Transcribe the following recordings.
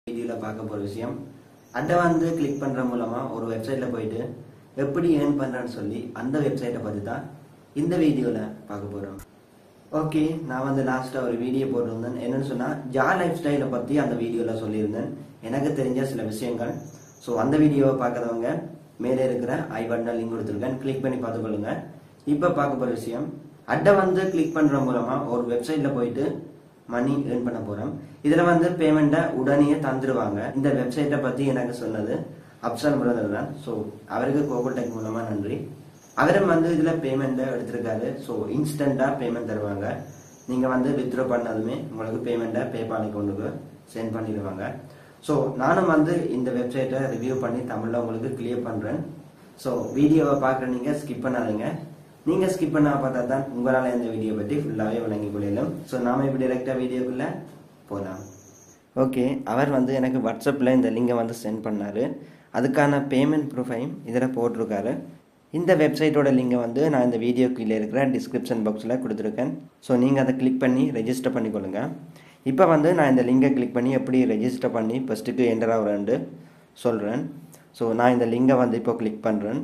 வீடியோவில் பார்க்க போகிற விஷயம் அதை வந்து கிளிக் பண்ணுற மூலமாக ஒரு வெப்சைட்டில் போயிட்டு எப்படி ஏர்ன் பண்ணுறேன்னு சொல்லி அந்த வெப்சைட்டை பற்றி தான் இந்த வீடியோவில் பார்க்க போகிறோம் ஓகே நான் வந்து லாஸ்ட்டாக ஒரு வீடியோ போட்டிருந்தேன் என்னன்னு சொன்னால் ஜா லைஃப் ஸ்டைலை பற்றி அந்த வீடியோவில் சொல்லியிருந்தேன் எனக்கு தெரிஞ்ச சில விஷயங்கள் ஸோ அந்த வீடியோவை பார்க்குறவங்க மேலே இருக்கிற ஐ பட்டன் லிங்க் கொடுத்துருக்கேன் கிளிக் பண்ணி பார்த்துக்கொள்ளுங்க இப்போ பார்க்க போகிற விஷயம் அட்டை வந்து கிளிக் பண்ணுற மூலமாக ஒரு வெப்சைட்டில் போயிட்டு மணி ஏர்ன் பண்ண போகிறோம் இதில் வந்து பேமெண்ட்டை உடனே தந்துடுவாங்க இந்த வெப்சைட்டை பற்றி எனக்கு சொன்னது அப்சல் பிரதர் தான் ஸோ அவருக்கு கோகுல் டெக் மூலமாக நன்றி அவரும் வந்து இதில் பேமெண்ட்டை எடுத்திருக்காரு ஸோ இன்ஸ்டண்ட்டாக பேமெண்ட் தருவாங்க நீங்கள் வந்து வித்ட்ரா பண்ணதுமே உங்களுக்கு பேமெண்ட்டை பேபால் அக்கௌண்ட்டுக்கு சென்ட் பண்ணிடுவாங்க ஸோ நானும் வந்து இந்த வெப்சைட்டை ரிவ்யூ பண்ணி தமிழில் உங்களுக்கு கிளியர் பண்ணுறேன் ஸோ வீடியோவை பார்க்குற நீங்கள் ஸ்கிப் பண்ணாதீங்க நீங்கள் ஸ்கிப் பண்ணா பார்த்தா தான் உங்களால் இந்த வீடியோ பற்றி ஃபுல்லாகவே விளங்கி கொள்ளலாம் ஸோ நாம இப்போ டிரெக்டாக வீடியோக்குள்ளே போகலாம் ஓகே அவர் வந்து எனக்கு வாட்ஸ்அப்பில் இந்த லிங்கை வந்து சென்ட் பண்ணார் அதுக்கான பேமெண்ட் ப்ரூஃபையும் இதில் போட்டிருக்காரு இந்த வெப்சைட்டோட லிங்கை வந்து நான் இந்த வீடியோ கீழே இருக்கிற டிஸ்கிரிப்ஷன் பாக்ஸில் கொடுத்துருக்கேன் ஸோ நீங்கள் அதை கிளிக் பண்ணி ரெஜிஸ்டர் பண்ணிக்கொள்ளுங்க இப்போ வந்து நான் இந்த லிங்கை கிளிக் பண்ணி எப்படி ரெஜிஸ்டர் பண்ணி ஃபஸ்ட்டுக்கு என்டர் ஆகிறேன்ட்டு சொல்கிறேன் ஸோ நான் இந்த லிங்கை வந்து இப்போ கிளிக் பண்ணுறேன்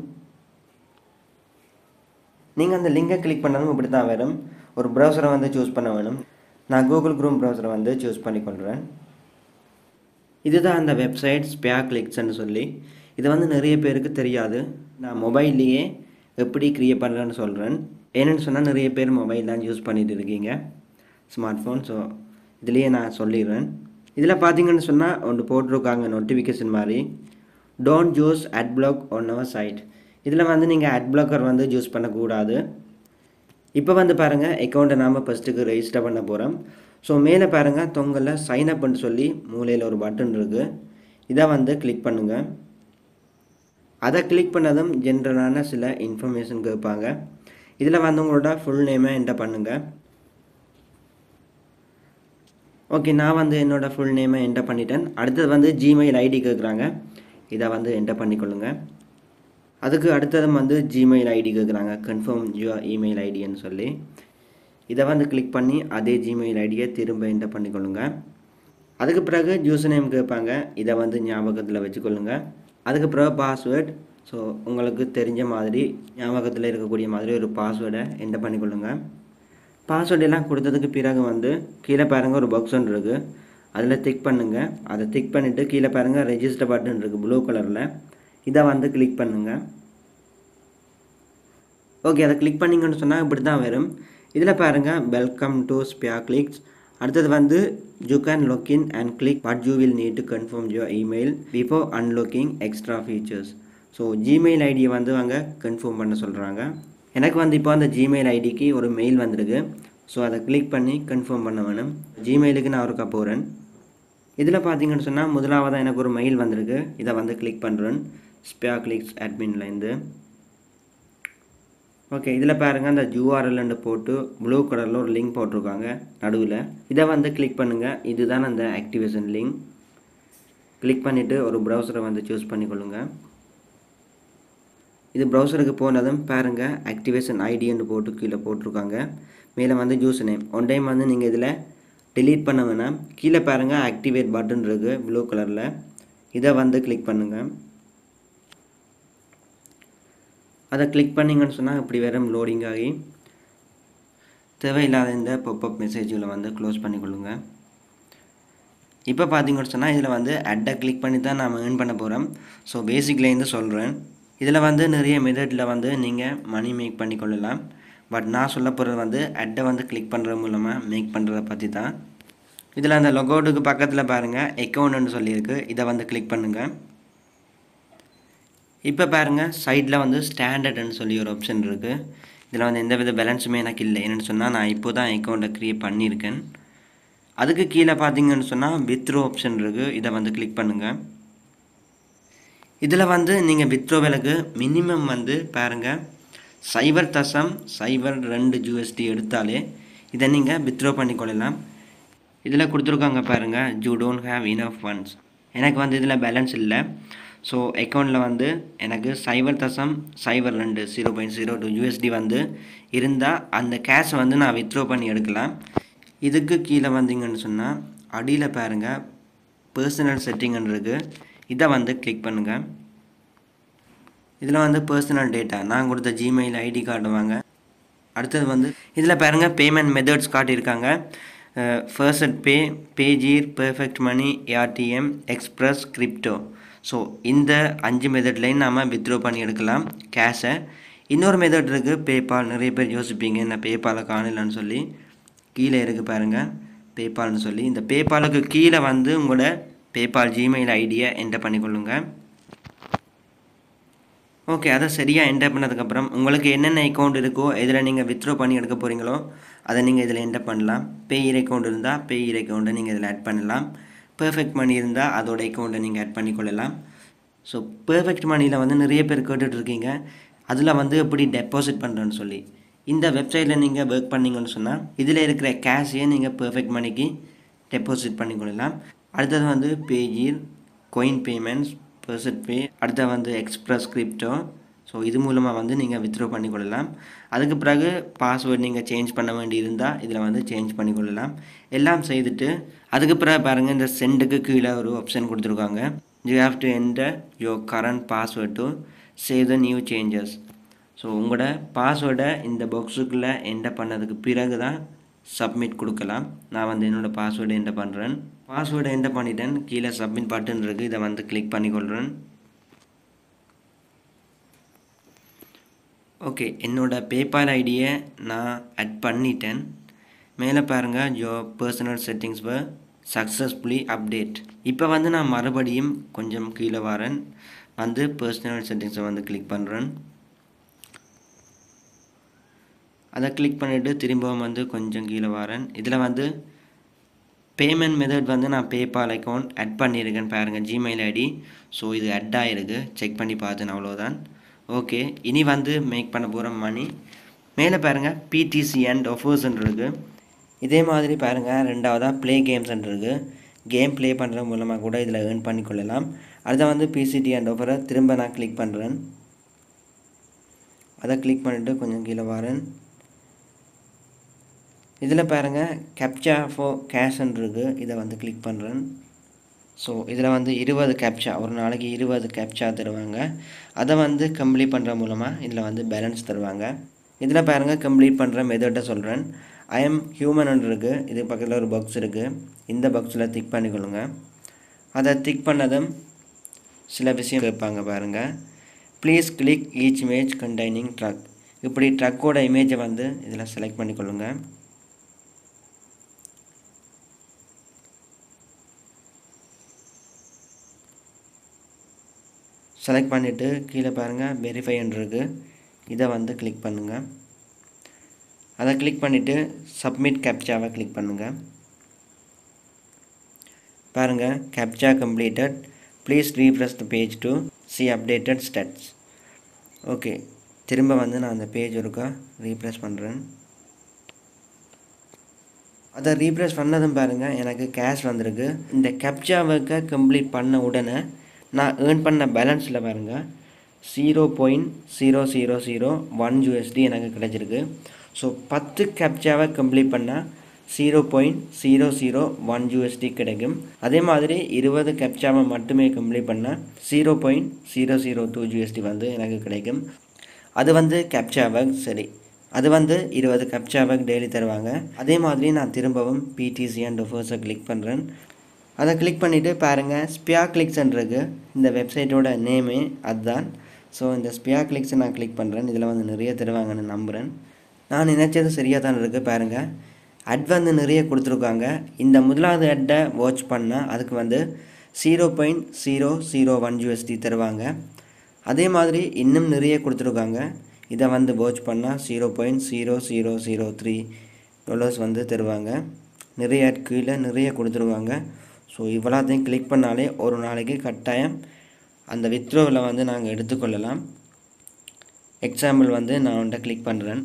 நீங்கள் அந்த லிங்கை கிளிக் பண்ணதும் இப்படி தான் வரும் ஒரு ப்ரௌசரை வந்து சூஸ் பண்ண வேணும் நான் கூகுள் க்ரோம் ப்ரௌசரை வந்து சூஸ் பண்ணிக்கொள்கிறேன் இதுதான் அந்த வெப்சைட் ஸ்பியா கிளிக்ஸ்ன்னு சொல்லி இது வந்து நிறைய பேருக்கு தெரியாது நான் மொபைல்லையே எப்படி க்ரியேட் பண்ணுறேன்னு சொல்கிறேன் ஏன்னு சொன்னால் நிறைய பேர் மொபைல் தான் யூஸ் பண்ணிட்டு இருக்கீங்க ஸ்மார்ட் ஃபோன் ஸோ இதுலேயே நான் சொல்லிடுறேன் இதில் பார்த்தீங்கன்னு சொன்னால் ஒன்று போட்டிருக்காங்க நோட்டிஃபிகேஷன் மாதிரி don't use ad block on our site இதில் வந்து நீங்கள் அட் பிளாக்கர் வந்து யூஸ் பண்ணக்கூடாது இப்போ வந்து பாருங்கள் அக்கௌண்ட்டை நாம் ஃபஸ்ட்டுக்கு ரெஜிஸ்டர் பண்ண போகிறோம் ஸோ மேலே பாருங்கள் தொங்கலில் சைன் அப்னு சொல்லி மூலையில் ஒரு பட்டன் இருக்குது இதை வந்து கிளிக் பண்ணுங்கள் அதை கிளிக் பண்ணதும் ஜென்ரலான சில இன்ஃபர்மேஷன் கேட்பாங்க இதில் வந்து உங்களோட ஃபுல் நேமை என்டர் பண்ணுங்கள் ஓகே நான் வந்து என்னோடய ஃபுல் நேமை என்டர் பண்ணிட்டேன் அடுத்தது வந்து ஜிமெயில் ஐடி கேட்குறாங்க இதை வந்து என்டர் பண்ணிக்கொள்ளுங்க அதுக்கு அடுத்ததும் வந்து ஜிமெயில் ஐடி கேட்குறாங்க கன்ஃபார்ம் யுவர் இமெயில் ஐடின்னு சொல்லி இதை வந்து கிளிக் பண்ணி அதே ஜிமெயில் ஐடியை திரும்ப என்டர் பண்ணிக்கொள்ளுங்க அதுக்கு பிறகு ஜூஸ் நேம் கேட்பாங்க இதை வந்து ஞாபகத்தில் வச்சுக்கொள்ளுங்க அதுக்கு பிறகு பாஸ்வேர்ட் ஸோ உங்களுக்கு தெரிஞ்ச மாதிரி ஞாபகத்தில் இருக்கக்கூடிய மாதிரி ஒரு பாஸ்வேர்டை என்டர் பண்ணிக்கொள்ளுங்க பாஸ்வேர்டு எல்லாம் கொடுத்ததுக்கு பிறகு வந்து கீழே பாருங்கள் ஒரு பாக்ஸ் ஒன்று இருக்குது அதில் டிக் பண்ணுங்கள் அதை டிக் பண்ணிவிட்டு கீழே பாருங்கள் ரெஜிஸ்டர் பட்டன் இருக்குது ப்ளூ கலரில் இதை வந்து கிளிக் பண்ணுங்கள் ஓகே அதை கிளிக் பண்ணிங்கன்னு சொன்னால் இப்படி தான் வரும் இதில் பாருங்கள் வெல்கம் டு ஸ்பியா கிளிக்ஸ் அடுத்தது வந்து you can login and click what you will need to confirm your email before unlocking extra features so Gmail ஐடியை வந்து அவங்க கன்ஃபார்ம் பண்ண சொல்கிறாங்க எனக்கு வந்து இப்போ அந்த ஜிமெயில் ஐடிக்கு ஒரு மெயில் வந்திருக்கு ஸோ அதை கிளிக் பண்ணி கன்ஃபார்ம் பண்ண வேணும் ஜிமெயிலுக்கு நான் ஒருக்கா போகிறேன் இதில் பார்த்தீங்கன்னு சொன்னால் முதலாவதாக எனக்கு ஒரு மெயில் வந்திருக்கு இதை வந்து கிளிக் பண்ணுறேன் ஸ்பியா கிளிக்ஸ் அட்மின்லேருந்து ஓகே இதில் பாருங்கள் அந்த யூஆர்எல்னு போட்டு ப்ளூ கலரில் ஒரு லிங்க் போட்டிருக்காங்க நடுவில் இதை வந்து கிளிக் பண்ணுங்கள் இதுதான் அந்த ஆக்டிவேஷன் லிங்க் கிளிக் பண்ணிவிட்டு ஒரு ப்ரௌசரை வந்து சூஸ் பண்ணிக்கொள்ளுங்க இது ப்ரௌசருக்கு போனதும் பாருங்கள் ஆக்டிவேஷன் ஐடின்னு போட்டு கீழே போட்டிருக்காங்க மேலே வந்து ஜூஸ் நேம் ஒன் டைம் வந்து நீங்கள் இதில் delete பண்ண வேணாம் கீழே பாருங்கள் ஆக்டிவேட் பட்டன் இருக்குது ப்ளூ கலரில் இதை வந்து கிளிக் பண்ணுங்கள் அதை கிளிக் பண்ணிங்கன்னு சொன்னால் இப்படி வேறு லோடிங் ஆகி தேவையில்லாத இந்த பாப்அப் மெசேஜ்களை வந்து க்ளோஸ் பண்ணிக்கொள்ளுங்க இப்போ பார்த்தீங்கன்னு சொன்னால் இதில் வந்து அட்டை கிளிக் பண்ணி தான் நாம் ஏர்ன் பண்ண போகிறோம் ஸோ பேசிக்லேருந்து சொல்கிறேன் இதில் வந்து நிறைய மெத்தடில் வந்து நீங்கள் மணி மேக் பண்ணி கொள்ளலாம் பட் நான் சொல்ல போகிறது வந்து அட்டை வந்து கிளிக் பண்ணுறது மூலமாக மேக் பண்ணுறத பற்றி தான் இதில் அந்த லொகோட்டுக்கு பக்கத்தில் பாருங்கள் அக்கௌண்ட்டுன்னு சொல்லியிருக்கு இதை வந்து கிளிக் பண்ணுங்கள் இப்போ பாருங்கள் சைடில் வந்து ஸ்டாண்டர்ட்னு சொல்லி ஒரு ஆப்ஷன் இருக்குது இதில் வந்து எந்த வித பேலன்ஸுமே எனக்கு இல்லை என்னென்னு சொன்னால் நான் இப்போ தான் அக்கௌண்ட்டை க்ரியேட் பண்ணியிருக்கேன் அதுக்கு கீழே பார்த்தீங்கன்னு சொன்னால் வித்ரோ ஆப்ஷன் இருக்குது இதை வந்து கிளிக் பண்ணுங்கள் இதில் வந்து நீங்கள் வித்ரோ விலக்கு மினிமம் வந்து பாருங்கள் சைபர் தசம் சைபர் ரெண்டு ஜிஎஸ்டி எடுத்தாலே இதை நீங்கள் வித்ரோ பண்ணிக்கொள்ளலாம் இதில் கொடுத்துருக்காங்க பாருங்கள் you don't have enough funds எனக்கு வந்து இதில் பேலன்ஸ் இல்லை ஸோ அக்கௌண்ட்டில் வந்து எனக்கு சைபர் தசம் சைபர் ரெண்டு zero point zero two USD வந்து இருந்தால் அந்த கேஷை வந்து நான் வித்ரோ பண்ணி எடுக்கலாம் இதுக்கு கீழே வந்தீங்கன்னு சொன்னால் அடியில் பாருங்கள் பர்சனல் செட்டிங் இருக்குது இதை வந்து கிளிக் பண்ணுங்கள் இதில் வந்து பர்சனல் டேட்டா நான் கொடுத்த ஜிமெயில் ஐடி காட்டுவாங்க அடுத்தது வந்து இதில் பாருங்கள் பேமெண்ட் மெத்தட்ஸ் காட்டியிருக்காங்க first pay Payeer perfect money ARTM express crypto so இந்த அஞ்சு மெத்தட்லையும் நாம் வித்ட்ரா பண்ணி எடுக்கலாம் கேஷை இன்னொரு மெத்தட் இருக்குது பேபால் நிறைய பேர் யோசிப்பீங்க என்ன பேபாலை காணலன்னு சொல்லி கீழே இருக்குது பாருங்கள் பேபால்னு சொல்லி இந்த பேபாலுக்கு கீழே வந்து உங்களோட பேபால் ஜிமெயில் ஐடியை என்டர் பண்ணிக்கொள்ளுங்கள் ஓகே அதை சரியாக என்டர் பண்ணதுக்கப்புறம் உங்களுக்கு என்னென்ன அக்கௌண்ட் இருக்கோ இதில் நீங்கள் வித்ட்ரா பண்ணி எடுக்க போகிறீங்களோ அதை நீங்கள் இதில் என்டர் பண்ணலாம் பேயர் அக்கௌண்ட் இருந்தால் பேயர் அக்கௌண்ட்டை நீங்கள் இதில் ஆட் பண்ணலாம் பெர்ஃபெக்ட் மணி இருந்தால் அதோட அக்கௌண்ட்டை நீங்கள் ஆட் பண்ணிக்கொள்ளலாம் ஸோ பெர்ஃபெக்ட் மணியில் வந்து நிறைய பேர் கேட்டுட்ருக்கீங்க அதில் வந்து எப்படி டெபாசிட் பண்ணுறேன்னு சொல்லி இந்த வெப்சைட்டில் நீங்கள் ஒர்க் பண்ணீங்கன்னு சொன்னால் இதில் இருக்கிற கேஷையே நீங்கள் பெர்ஃபெக்ட் மணிக்கு டெபாசிட் பண்ணிக்கொள்ளலாம் அடுத்தது வந்து பேஜீர் coin பேமெண்ட்ஸ் பர்சட் பே அடுத்து வந்து எக்ஸ்பிரஸ் கிரிப்டோ ஸோ இது மூலமாக வந்து நீங்கள் வித்ட்ரா பண்ணிக்கொள்ளலாம் அதுக்கு பிறகு பாஸ்வேர்ட் நீங்கள் சேஞ்ச் பண்ண வேண்டி இருந்தால் இதில் வந்து சேஞ்ச் பண்ணிக்கொள்ளலாம் எல்லாம் செய்துட்டு அதுக்கு பிறகு பாருங்கள் இந்த சென்டுக்கு கீழே ஒரு ஆப்ஷன் கொடுத்துருக்காங்க you have to enter your current password to save the new changes so உங்களோட பாஸ்வேர்டை இந்த பாக்ஸுக்குள்ளே என்டர் பண்ணதுக்கு பிறகு தான் சப்மிட் கொடுக்கலாம் நான் வந்து என்னோடய பாஸ்வேர்டை என்டர் பண்ணுறேன் பாஸ்வேர்டை என்டர் பண்ணிட்டேன் கீழே சப்மிட் பட்டன் இருக்குது இதை வந்து கிளிக் பண்ணிக்கொள்கிறேன் ஓகே என்னோட பேபால் ஐடியை நான் ஆட் பண்ணிட்டேன் மேலே பாருங்கள் your personal settings were successfully update இப்போ வந்து நான் மறுபடியும் கொஞ்சம் கீழே வரேன் வந்து பர்சனல் செட்டிங்ஸை வந்து கிளிக் பண்ணுறேன் அதை கிளிக் பண்ணிவிட்டு திரும்பவும் வந்து கொஞ்சம் கீழே வரேன் இதில் வந்து பேமெண்ட் மெத்தட் வந்து நான் பேபால் அக்கௌண்ட் ஆட் பண்ணியிருக்கேன் பாருங்கள் ஜிமெயில் ஐடி ஸோ இது ஆட் ஆகிருக்கு செக் பண்ணி பார்த்தேன் அவ்வளோதான் ஓகே இனி வந்து மேக் பண்ண போகிற மணி மேலே பாருங்கள் பிடிசி அண்ட் ஆஃபர்ஸ்ன்னு இருக்குது இதே மாதிரி பாருங்கள் ரெண்டாவதாக ப்ளே கேம்ஸ்ன்னு இருக்குது கேம் ப்ளே பண்ணுறது மூலமாக கூட இதில் ஏர்ன் பண்ணிக்கொள்ளலாம் அடுத்த வந்து பிசிடி அண்ட் ஆஃபரை திரும்ப நான் கிளிக் பண்ணுறேன் அதை கிளிக் பண்ணிவிட்டு கொஞ்சம் கீழே வரேன் இதில் பாருங்கள் கேப்சா ஃபோ கேஷ்ன்னு இருக்குது இதை வந்து கிளிக் பண்ணுறேன் ஸோ இதில் வந்து இருபது கேப்சா ஒரு நாளைக்கு இருபது கேப்சா தருவாங்க அதை வந்து கம்ப்ளீட் பண்ணுற மூலமாக இதில் வந்து பேலன்ஸ் தருவாங்க இதில் பாருங்கள் கம்ப்ளீட் பண்ணுற மெத்தட்டை சொல்கிறேன் ஐ எம் ஹியூமன் இருக்குது இது பக்கத்தில் ஒரு பாக்ஸ் இருக்குது இந்த பாக்ஸில் திக் பண்ணிக்கொள்ளுங்க அதை திக் பண்ணதும் சில விஷயம் கேட்பாங்க பாருங்கள் please click each image containing truck இப்படி ட்ரக்கோட இமேஜை வந்து இதில் செலக்ட் பண்ணிக்கொள்ளுங்க செலக்ட் பண்ணிவிட்டு கீழே பாருங்கள் வெரிஃபைன்னு இருக்குது இதை வந்து கிளிக் பண்ணுங்கள் அதை கிளிக் பண்ணிவிட்டு சப்மிட் கேப்சாவை கிளிக் பண்ணுங்கள் பாருங்கள் captcha completed please refresh the page to see updated stats okay திரும்ப வந்து நான் அந்த பேஜ் இருக்கா ரீஃப்ரெஷ் பண்ணுறேன் அதை ரீஃப்ரெஷ் பண்ணதும் பாருங்கள் எனக்கு கேஷ் வந்திருக்கு இந்த கேப்சா ஒர்க்கை கம்ப்ளீட் பண்ண உடனே நான் ஏர்ன் பண்ண பேலன்ஸில் பாருங்கள் zero point zero zero zero one USD எனக்கு கிடச்சிருக்கு ஸோ பத்து கேப்சாவை கம்ப்ளீட் பண்ணால் zero point zero zero one USD கிடைக்கும் அதே மாதிரி இருபது கேப்சாவை மட்டுமே கம்ப்ளீட் பண்ணால் zero point zero zero two USD வந்து எனக்கு கிடைக்கும் அது வந்து கேப்சா ஒர்க் சரி அது வந்து இருபது கேப்சா ஒர்க் டெய்லி தருவாங்க அதே மாதிரி நான் திரும்பவும் பிடிசி அண்ட் ஆஃபர்ஸை கிளிக் பண்ணுறேன் அதை கிளிக் பண்ணிவிட்டு பாருங்கள் ஸ்பியா கிளிக்ஸ்ன்றது இந்த வெப்சைட்டோட நேமே அதுதான் ஸோ இந்த ஸ்பியா கிளிக்ஸை நான் கிளிக் பண்ணுறேன் இதில் வந்து நிறைய தருவாங்கன்னு நம்புகிறேன் நான் நினச்சது சரியாக தான் இருக்குது பாருங்கள் அட் வந்து நிறைய கொடுத்துருக்காங்க இந்த முதலாவது அட்டை வாட்ச் பண்ணால் அதுக்கு வந்து zero point zero zero one USD தருவாங்க அதே மாதிரி இன்னும் நிறைய கொடுத்துருக்காங்க இதை வந்து வாட்ச் பண்ணால் zero point zero zero zero three dollars வந்து தருவாங்க நிறைய கீழே நிறைய கொடுத்துருவாங்க ஸோ இவ்வளோத்தையும் கிளிக் பண்ணாலே ஒரு நாளைக்கு கட்டாயம் அந்த வித்ரோவில் வந்து நாங்கள் எடுத்துக்கொள்ளலாம் எக்ஸாம்பிள் வந்து நான் வந்துட்டு கிளிக் பண்ணுறேன்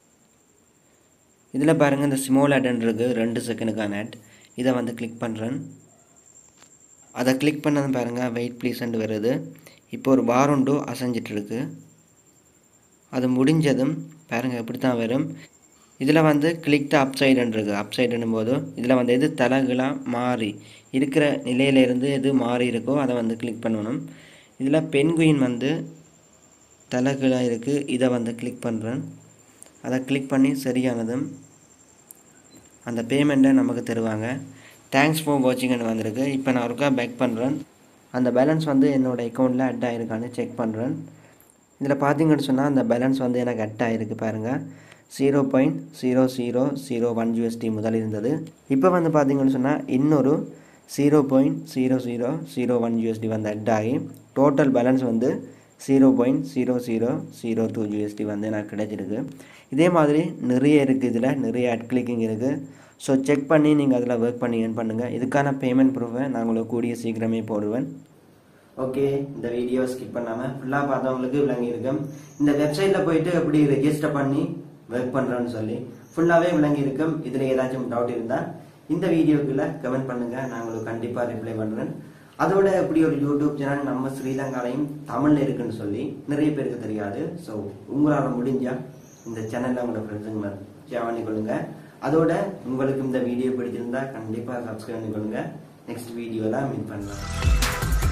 இதில் பாருங்கள் இந்த ஸ்மால் ஆட்ன்னு இருக்குது ரெண்டு செகண்டுக்கான ஆட் இதை வந்து கிளிக் பண்ணுறேன் அதை கிளிக் பண்ணதும் பாருங்கள் வெயிட் ப்ளீஸ்ன்ட்டு வருது இப்போ ஒரு பாருண்டோ அசைஞ்சிட்ருக்கு அது முடிஞ்சதும் பாருங்கள் இப்படி தான் வரும் இதில் வந்து கிளிக் த அப் சைடுன்னு இருக்குது அப் சைடுன்னும் போது இதில் வந்து எது தலகுலாம் மாறி இருக்கிற நிலையிலேருந்து எது மாறி இருக்கோ அதை வந்து கிளிக் பண்ணணும் இதில் பென்குயின் வந்து தலகுலாம் இருக்குது இதை வந்து கிளிக் பண்ணுறேன் அதை கிளிக் பண்ணி சரியானதும் அந்த பேமெண்ட்டை நமக்கு தருவாங்க தேங்க்ஸ் ஃபார் வாட்சிங்னு வந்திருக்கு இப்போ நான் ஒருக்கா பேக் பண்ணுறேன் அந்த பேலன்ஸ் வந்து என்னோடய அக்கௌண்ட்டில் அட் ஆகிருக்கான்னு செக் பண்ணுறேன் இதில் பார்த்தீங்கன்னு சொன்னால் அந்த பேலன்ஸ் வந்து எனக்கு அட் ஆகிருக்கு பாருங்கள் zero point zero zero zero one USD முதல் இருந்தது இப்போ வந்து பார்த்தீங்கன்னு சொன்னால் இன்னொரு zero point zero zero zero one USD வந்து அட் ஆகி டோட்டல் பேலன்ஸ் வந்து zero point zero zero zero two USD வந்து எனக்கு கிடைச்சிருக்கு இதே மாதிரி நிறைய இருக்குது இதில் நிறைய அட் கிளிக்கிங் இருக்குது ஸோ செக் பண்ணி நீங்கள் அதில் ஒர்க் பண்ணி ஏர்ன் பண்ணுங்கள் இதுக்கான பேமெண்ட் ப்ரூஃபை நான் உங்களுக்கு கூடிய சீக்கிரமே போடுவேன் ஓகே இந்த வீடியோ ஸ்கிப் பண்ணாமல் ஃபுல்லாக பார்த்தவங்களுக்கு விளங்கியிருக்கும் இந்த வெப்சைட்டில் போயிட்டு எப்படி ரெஜிஸ்டர் பண்ணி ஒர்க் பண்ணுறோன்னு சொல்லி ஃபுல்லாகவே விளங்கியிருக்கும் இதில் ஏதாச்சும் டவுட் இருந்தால் இந்த வீடியோக்குள்ள கமெண்ட் பண்ணுங்கள் நான் உங்களுக்கு கண்டிப்பாக ரிப்ளை பண்ணுறேன் அதோட எப்படி ஒரு யூடியூப் சேனல் நம்ம ஸ்ரீலங்காலையும் தமிழில் இருக்குன்னு சொல்லி நிறைய பேருக்கு தெரியாது ஸோ உங்களால் முடிஞ்சால் இந்த சேனலில் உங்களோட ஃப்ரெண்ட்ஸுங்க ஷேர் பண்ணிக்கொள்ளுங்க அதோட உங்களுக்கு இந்த வீடியோ பிடிச்சிருந்தா கண்டிப்பாக சப்ஸ்கிரைப் பண்ணிக்கொள்ளுங்க நெக்ஸ்ட் வீடியோவில் மீட் பண்ணலாம்